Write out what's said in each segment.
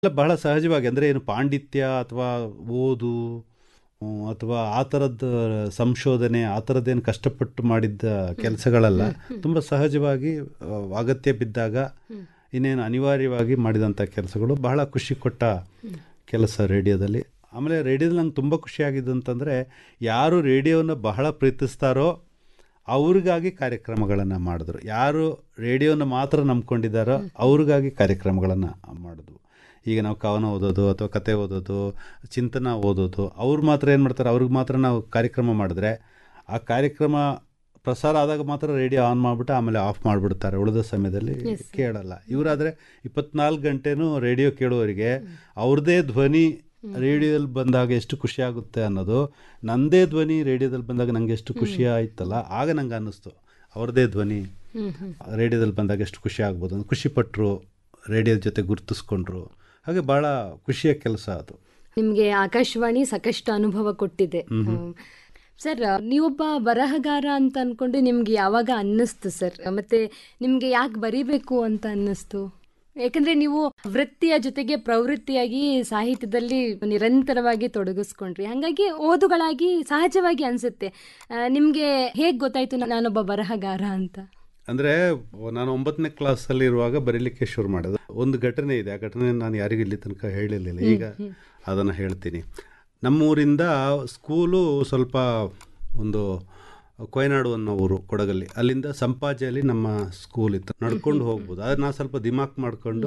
ಎಲ್ಲ ಬಹಳ ಸಹಜವಾಗಿ ಅಂದರೆ ಏನು ಪಾಂಡಿತ್ಯ ಅಥವಾ ಓದು ಹ್ಮ್, ಅಥವಾ ಆ ಥರದ್ದು ಸಂಶೋಧನೆ ಆ ಥರದ್ದೇನು ಕಷ್ಟಪಟ್ಟು ಮಾಡಿದ್ದ ಕೆಲಸಗಳಲ್ಲ ತುಂಬ ಸಹಜವಾಗಿ ಆ, ಅಗತ್ಯ ಬಿದ್ದಾಗ ಇನ್ನೇನು ಅನಿವಾರ್ಯವಾಗಿ ಮಾಡಿದಂಥ ಕೆಲಸಗಳು ಬಹಳ ಖುಷಿ ಕೊಟ್ಟ ಕೆಲಸ ರೇಡಿಯೋದಲ್ಲಿ ಆಮೇಲೆ ರೇಡಿಯೋದಲ್ಲಿ ನಂಗೆ ತುಂಬ ಖುಷಿಯಾಗಿದ್ದು ಅಂತಂದರೆ ಯಾರು ರೇಡಿಯೋನ ಬಹಳ ಪ್ರೀತಿಸ್ತಾರೋ ಅವ್ರಿಗಾಗಿ ಕಾರ್ಯಕ್ರಮಗಳನ್ನು ಮಾಡಿದ್ರು ಯಾರು ರೇಡಿಯೋನ ಮಾತ್ರ ನಂಬ್ಕೊಂಡಿದ್ದಾರೋ ಅವ್ರಿಗಾಗಿ ಕಾರ್ಯಕ್ರಮಗಳನ್ನು ಮಾಡಿದ್ವು ಈಗ ನಾವು ಕವನ ಓದೋದು ಅಥವಾ ಕತೆ ಓದೋದು ಚಿಂತನ ಓದೋದು ಅವ್ರು ಮಾತ್ರ ಏನು ಮಾಡ್ತಾರೆ ಅವ್ರಿಗೆ ಮಾತ್ರ ನಾವು ಕಾರ್ಯಕ್ರಮ ಮಾಡಿದ್ರೆ ಆ ಕಾರ್ಯಕ್ರಮ ಪ್ರಸಾರ ಆದಾಗ ಮಾತ್ರ ರೇಡಿಯೋ ಆನ್ ಮಾಡಿಬಿಟ್ಟು ಆಮೇಲೆ ಆಫ್ ಮಾಡಿಬಿಡ್ತಾರೆ ಉಳಿದ ಸಮಯದಲ್ಲಿ ಕೇಳಲ್ಲ ಇವರಾದರೆ ಇಪ್ಪತ್ನಾಲ್ಕು ಗಂಟೆನೂ ರೇಡಿಯೋ ಕೇಳುವವರಿಗೆ ಅವ್ರದ್ದೇ ಧ್ವನಿ ರೇಡಿಯೋದಲ್ಲಿ ಬಂದಾಗ ಎಷ್ಟು ಖುಷಿ ಆಗುತ್ತೆ ಅನ್ನೋದು ನನ್ನದೇ ಧ್ವನಿ ರೇಡಿಯೋದಲ್ಲಿ ಬಂದಾಗ ನನಗೆ ಎಷ್ಟು ಖುಷಿ ಆಯ್ತಲ್ಲ ಆಗ ನಂಗೆ ಅನ್ನಿಸ್ತು ಅವ್ರದ್ದೇ ಧ್ವನಿ ರೇಡಿಯೋದಲ್ಲಿ ಬಂದಾಗ ಎಷ್ಟು ಖುಷಿ ಆಗ್ಬೋದು ಅಂತ ಖುಷಿಪಟ್ಟರು ರೇಡಿಯೋದ ಜೊತೆ ಗುರುತಿಸ್ಕೊಂಡ್ರು ಹಾಗೆ ಭಾಳ ಖುಷಿಯ ಕೆಲಸ ಅದು ನಿಮಗೆ ಆಕಾಶವಾಣಿ ಸಾಕಷ್ಟು ಅನುಭವ ಕೊಟ್ಟಿದೆ ಹ್ಮ್. ಸರ್ ನೀವೊಬ್ಬ ಬರಹಗಾರ ಅಂತ ಅನ್ಕೊಂಡು ನಿಮ್ಗೆ ಯಾವಾಗ ಅನ್ನಿಸ್ತು ಸರ್ ಮತ್ತೆ ನಿಮ್ಗೆ ಯಾಕೆ ಬರಿಬೇಕು ಅಂತ ಅನ್ನಿಸ್ತು ಯಾಕಂದ್ರೆ ನೀವು ವೃತ್ತಿಯ ಜೊತೆಗೆ ಪ್ರವೃತ್ತಿಯಾಗಿ ಸಾಹಿತ್ಯದಲ್ಲಿ ನಿರಂತರವಾಗಿ ತೊಡಗಿಸ್ಕೊಂಡ್ರಿ ಹಾಗಾಗಿ ಓದುಗಳಾಗಿ ಸಹಜವಾಗಿ ಅನ್ಸುತ್ತೆ ಆ, ನಿಮ್ಗೆ ಹೇಗ್ ಗೊತ್ತಾಯ್ತು ನಾನೊಬ್ಬ ಬರಹಗಾರ ಅಂತ ಅಂದರೆ ನಾನು ಒಂಬತ್ತನೇ ಕ್ಲಾಸಲ್ಲಿ ಇರುವಾಗ ಬರೀಲಿಕ್ಕೆ ಶುರು ಮಾಡಿದೆ ಒಂದು ಘಟನೆ ಇದೆ ಆ ಘಟನೆ ನಾನು ಯಾರಿಗೂ ಇಲ್ಲಿ ತನಕ ಹೇಳಿರಲಿಲ್ಲ ಈಗ ಅದನ್ನು ಹೇಳ್ತೀನಿ ನಮ್ಮೂರಿಂದ ಸ್ಕೂಲು ಸ್ವಲ್ಪ ಒಂದು ಕೊಯ್ನಾಡು ಅನ್ನೋ ಊರು ಕೊಡಗಲ್ಲಿ ಅಲ್ಲಿಂದ ಸಂಪಾಜೆಯಲ್ಲಿ ನಮ್ಮ ಸ್ಕೂಲ್ ಇತ್ತು ನಡ್ಕೊಂಡು ಹೋಗ್ಬೋದು ಆದರೆ ನಾನು ಸ್ವಲ್ಪ ದಿಮಾಕ್ ಮಾಡಿಕೊಂಡು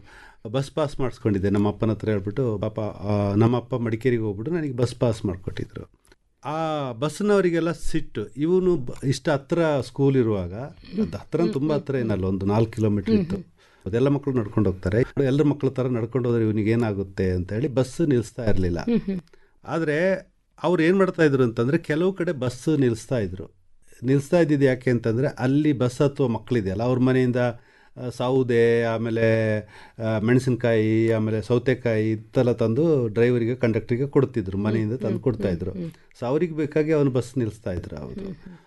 ಬಸ್ ಪಾಸ್ ಮಾಡಿಸ್ಕೊಂಡಿದ್ದೆ ನಮ್ಮ ಅಪ್ಪನ ಹತ್ರ ಹೇಳ್ಬಿಟ್ಟು ಪಾಪ ಆ, ನಮ್ಮ ಅಪ್ಪ ಮಡಿಕೇರಿಗೆ ಹೋಗ್ಬಿಟ್ಟು ನನಗೆ ಬಸ್ ಪಾಸ್ ಮಾಡಿಕೊಟ್ಟಿದ್ರು ಆ ಬಸ್ನವರಿಗೆಲ್ಲ ಸಿಟ್ಟು ಇವನು ಬ- ಇಷ್ಟು ಹತ್ರ ಸ್ಕೂಲ್ ಇರುವಾಗ ಅದು ಹತ್ರ ತುಂಬ ಹತ್ರ ಏನಲ್ಲ ಒಂದು ನಾಲ್ಕು ಕಿಲೋಮೀಟ್ರ್ ಇತ್ತು ಅದೆಲ್ಲ ಮಕ್ಕಳು ನಡ್ಕೊಂಡು ಹೋಗ್ತಾರೆ ಎಲ್ಲರ ಮಕ್ಕಳ ಥರ ನಡ್ಕೊಂಡು ಹೋದ್ರೆ ಇವನಿಗೆ ಏನಾಗುತ್ತೆ ಅಂತ ಹೇಳಿ ಬಸ್ ನಿಲ್ಲಿಸ್ತಾ ಇರಲಿಲ್ಲ ಆದರೆ ಅವ್ರು ಏನು ಮಾಡ್ತಾ ಇದ್ರು ಅಂತಂದರೆ ಕೆಲವು ಕಡೆ ಬಸ್ ನಿಲ್ಲಿಸ್ತಾ ಇದ್ರು ನಿಲ್ಲಿಸ್ತಾ ಇದ್ದಿದ್ದು ಯಾಕೆ ಅಂತಂದರೆ ಅಲ್ಲಿ ಬಸ್ ಹತ್ತುವ ಮಕ್ಕಳಿದೆಯಲ್ಲ ಅವ್ರ ಮನೆಯಿಂದ ಆ, ಸೌದೆ ಆಮೇಲೆ ಆ, ಮೆಣಸಿನ್ಕಾಯಿ ಆಮೇಲೆ ಸೌತೆಕಾಯಿ ಇದೆಲ್ಲ ತಂದು ಡ್ರೈವರಿಗೆ ಕಂಡಕ್ಟ್ರಿಗೆ ಕೊಡ್ತಿದ್ರು ಮನೆಯಿಂದ ತಂದು ಕೊಡ್ತಾಯಿದ್ರು ಸೊ ಅವ್ರಿಗೆ ಬೇಕಾಗಿ ಅವನು ಬಸ್ ನಿಲ್ಲಿಸ್ತಾ ಇದ್ರು ಅವರು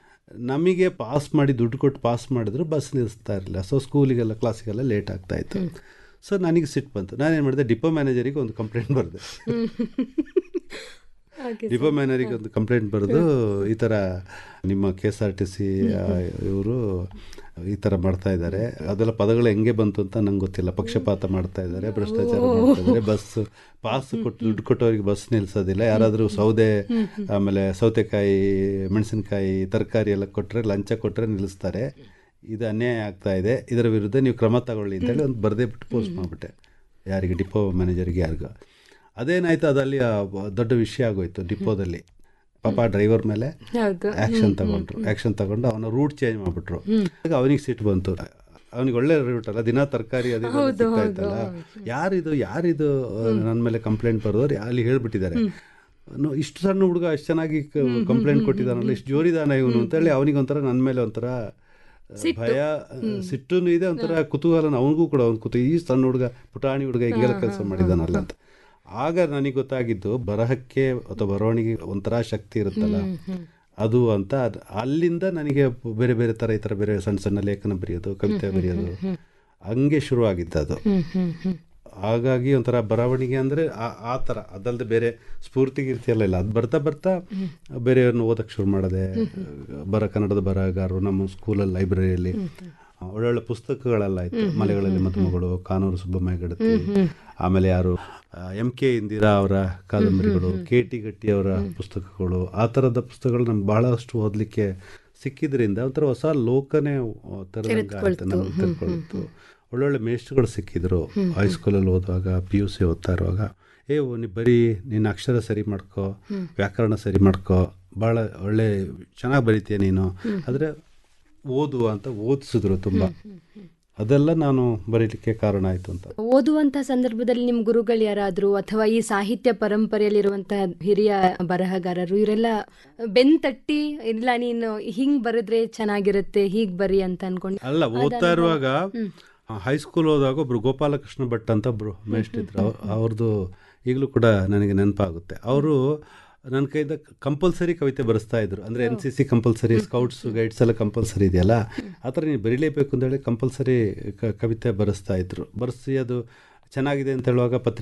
ನಮಗೆ ಪಾಸ್ ಮಾಡಿ ದುಡ್ಡು ಕೊಟ್ಟು ಪಾಸ್ ಮಾಡಿದ್ರು ಬಸ್ ನಿಲ್ಲಿಸ್ತಾ ಇರಲಿಲ್ಲ ಸೊ ಸ್ಕೂಲಿಗೆಲ್ಲ ಕ್ಲಾಸಿಗೆಲ್ಲ ಲೇಟ್ ಆಗ್ತಾ ಇತ್ತು ಸೊ ನನಗೆ ಸಿಟ್ಟು ಬಂತು ನಾನೇನು ಮಾಡಿದೆ ಡಿಪೋ ಮ್ಯಾನೇಜರಿಗೆ ಒಂದು ಕಂಪ್ಲೇಂಟ್ ಬರೆದೆ ಡಿಪೋ ಮ್ಯಾನೇಜರಿಗೆ ಒಂದು ಕಂಪ್ಲೇಂಟ್ ಬರೆದು ಈ ಥರ ನಿಮ್ಮ K S R T C ಇವರು ಈ ಥರ ಮಾಡ್ತಾ ಇದ್ದಾರೆ ಅದೆಲ್ಲ ಪದಗಳು ಹೆಂಗೆ ಬಂತು ಅಂತ ನಂಗೆ ಗೊತ್ತಿಲ್ಲ ಪಕ್ಷಪಾತ ಮಾಡ್ತಾ ಇದ್ದಾರೆ ಭ್ರಷ್ಟಾಚಾರ ಮಾಡ್ತಾ ಇದ್ದಾರೆ ಬಸ್ ಪಾಸ್ ಕೊಟ್ಟು ದುಡ್ಡು ಕೊಟ್ಟವರಿಗೆ ಬಸ್ ನಿಲ್ಲಿಸೋದಿಲ್ಲ ಯಾರಾದರೂ ಸೌದೆ ಆಮೇಲೆ ಸೌತೆಕಾಯಿ ಮೆಣಸಿನಕಾಯಿ ತರಕಾರಿ ಎಲ್ಲ ಕೊಟ್ಟರೆ ಲಂಚ ಕೊಟ್ಟರೆ ನಿಲ್ಲಿಸ್ತಾರೆ ಇದು ಅನ್ಯಾಯ ಆಗ್ತಾ ಇದೆ ಇದರ ವಿರುದ್ಧ ನೀವು ಕ್ರಮ ತಗೊಳ್ಳಿ ಅಂತೇಳಿ ಒಂದು ಬರದೇ ಬಿಟ್ಟು ಪೋಸ್ಟ್ ಮಾಡಿಬಿಟ್ಟೆ ಯಾರಿಗೆ ಡಿಪೋ ಮ್ಯಾನೇಜರ್ಗೆ ಯಾರಿಗೂ ಅದೇನಾಯ್ತು ಅದಲ್ಲಿ ಆ ಬ- ದೊಡ್ಡ ವಿಷಯ ಆಗೋಯ್ತು ಡಿಪೋದಲ್ಲಿ ಪಾಪ ಡ್ರೈವರ್ ಮೇಲೆ ಹೌದು ಆ್ಯಕ್ಷನ್ ತಗೊಂಡ್ರು ಆ್ಯಕ್ಷನ್ ತಗೊಂಡು ಅವನ ರೂಟ್ ಚೇಂಜ್ ಮಾಡಿಬಿಟ್ರು ಆಗ ಅವನಿಗೆ ಸಿಟ್ಟು ಬಂತು ಅವನಿಗೆ ಒಳ್ಳೆ ರೂಟ್ ಅಲ್ಲ ದಿನ ತರಕಾರಿ ಅದು ಇದು ಎಲ್ಲ ಸಿಗ್ತಾ ಇತ್ತಲ್ಲ ಯಾರಿದು ಯಾರಿದು ನನ್ನ ಮೇಲೆ ಕಂಪ್ಲೇಂಟ್ ಬರೋರು ಅಲ್ಲಿ ಹೇಳ್ಬಿಟ್ಟಿದ್ದಾರೆ ನು- ಇಷ್ಟು ಸಣ್ಣ ಹುಡುಗ ಅಷ್ಟು ಚೆನ್ನಾಗಿ ಕಂಪ್ಲೇಂಟ್ ಕೊಟ್ಟಿದ್ದಾನಲ್ಲ ಇಷ್ಟು ಜೋರಿದಾನ ಇವನು ಅಂತೇಳಿ ಅವನಿಗೆ ಒಂಥರ ನನ್ನ ಮೇಲೆ ಒಂಥರ ಭಯ ಸಿಟ್ಟು ಇದೆ ಒಂಥರ ಕುತೂಹಲ ಅವನಿಗೂ ಕೂಡ ಒಂದು ಕುತು ಈ ಸಣ್ಣ ಹುಡುಗ ಪುಟಾಣಿ ಹುಡುಗ ಈಗೆಲ್ಲ ಕೆಲಸ ಮಾಡಿದಾನಲ್ಲ ಅಂತ ಆಗ ನನಗೆ ಗೊತ್ತಾಗಿದ್ದು ಬರಹಕ್ಕೆ ಅಥವಾ ಬರವಣಿಗೆ ಒಂಥರ ಶಕ್ತಿ ಇರುತ್ತಲ್ಲ ಅದು ಅಂತ ಅದ್- ಅಲ್ಲಿಂದ ನನಗೆ ಬೇರೆ ಬೇರೆ ಥರ ಈ ಥರ ಬೇರೆ ಸಣ್ಣ ಸಣ್ಣ ಲೇಖನ ಬರೆಯೋದು ಕವಿತೆ ಬರೆಯೋದು ಹಂಗೆ ಶುರುವಾಗಿದ್ದು ಅದು ಹಾಗಾಗಿ ಒಂಥರ ಬರವಣಿಗೆ ಅಂದರೆ ಆ ಥರ ಅದಲ್ಲದೆ ಬೇರೆ ಸ್ಫೂರ್ತಿ ಗೀರ್ತಿ ಎಲ್ಲ ಇಲ್ಲ ಅದು ಬರ್ತಾ ಬರ್ತಾ ಬೇರೆಯವ್ರನ್ನ ಓದಕ್ಕೆ ಶುರು ಮಾಡಿದೆ ಬರ ಕನ್ನಡದ ಬರಹಗಾರರು ನಮ್ಮ ಸ್ಕೂಲಲ್ಲಿ ಲೈಬ್ರರಿಯಲ್ಲಿ ಒಳ್ಳೊಳ್ಳೆ ಪುಸ್ತಕಗಳೆಲ್ಲ ಇತ್ತು ಮಲೆಗಳಲ್ಲಿ ಮದುಮಗಳು ಕಾನೂರು ಸುಬ್ಬಮ್ಮಯ್ಯ ಗಡತಿ ಆಮೇಲೆ ಯಾರು ಎಂ ಕೆ ಇಂದಿರಾ ಅವರ ಕಾದಂಬರಿಗಳು ಕೆ ಟಿ ಗಟ್ಟಿ ಅವರ ಪುಸ್ತಕಗಳು ಆ ಥರದ ಪುಸ್ತಕಗಳು ನಮ್ಗೆ ಭಾಳಷ್ಟು ಓದಲಿಕ್ಕೆ ಸಿಕ್ಕಿದ್ರಿಂದ ಒಂಥರ ಹೊಸ ಲೋಕನೇ ತೆರೆದಂಗೆ ಆಯ್ತು ನಮ್ಗೆ ತೆರೆದುಕೊಳ್ತು ಒಳ್ಳೊಳ್ಳೆ ಮೇಷ್ಟ್ರುಗಳು ಸಿಕ್ಕಿದ್ರು ಹೈಸ್ಕೂಲಲ್ಲಿ ಓದುವಾಗ ಪಿ ಯು ಸಿ ಓದ್ತಾ ಇರುವಾಗ ಏ ಓ, ನೀ ಬರೀ ನಿನ್ನ ಅಕ್ಷರ ಸರಿ ಮಾಡ್ಕೋ ವ್ಯಾಕರಣ ಸರಿ ಮಾಡ್ಕೋ ಭಾಳ ಒಳ್ಳೆ ಚೆನ್ನಾಗಿ ಬರೀತೀಯ ನೀನು ಆದರೆ ಓದು ಅಂತ ಓದಿಸಿದ್ರು ತುಂಬ ಅದೆಲ್ಲ ನಾನು ಬರೀಲಿಕ್ಕೆ ಕಾರಣ ಆಯಿತು ಅಂತ ಓದುವಂತ ಸಂದರ್ಭದಲ್ಲಿ ನಿಮ್ ಗುರುಗಳು ಯಾರಾದ್ರು ಅಥವಾ ಈ ಸಾಹಿತ್ಯ ಪರಂಪರೆಯಲ್ಲಿರುವಂತಹ ಹಿರಿಯ ಬರಹಗಾರರು ಇವರೆಲ್ಲ ಬೆನ್ತಟ್ಟಿ ಇಲ್ಲ ನೀನು ಹಿಂಗ್ ಬರೆದ್ರೆ ಚೆನ್ನಾಗಿರುತ್ತೆ ಹೀಗ್ ಬರಿ ಅಂತ ಅನ್ಕೊಂಡು ಅಲ್ಲ ಓದ್ತಾ ಇರುವಾಗ ಹೈಸ್ಕೂಲ್ ಹೋದಾಗ ಒಬ್ರು ಗೋಪಾಲಕೃಷ್ಣ ಭಟ್ ಅಂತ ಒಬ್ರು ಮೇಷ್ಟ್ರು ಇದ್ರು ಅವ್ರ್- ಅವ್ರದ್ದು ಈಗಲೂ ಕೂಡ ನನಗೆ ನೆನಪಾಗುತ್ತೆ ಅವರು ನನ್ನ ಕೈಯಿಂದ ಕಂಪಲ್ಸರಿ ಕವಿತೆ ಬರೆಸ್ತಾ ಇದ್ರು ಅಂದರೆ N C C compulsory scouts guides ಎಲ್ಲ ಕಂಪಲ್ಸರಿ ಇದೆಯಲ್ಲ ಆ ಥರ ನೀವು ಬರೀಲೇಬೇಕು ಅಂತೇಳಿ ಕಂಪಲ್ಸರಿ ಕವಿತೆ ಬರೆಸ್ತಾ ಇದ್ರು ಬರೆಸಿ ಅದು ಚೆನ್ನಾಗಿದೆ ಅಂತ ಹೇಳುವಾಗ ಪತ್ರಿಕೆ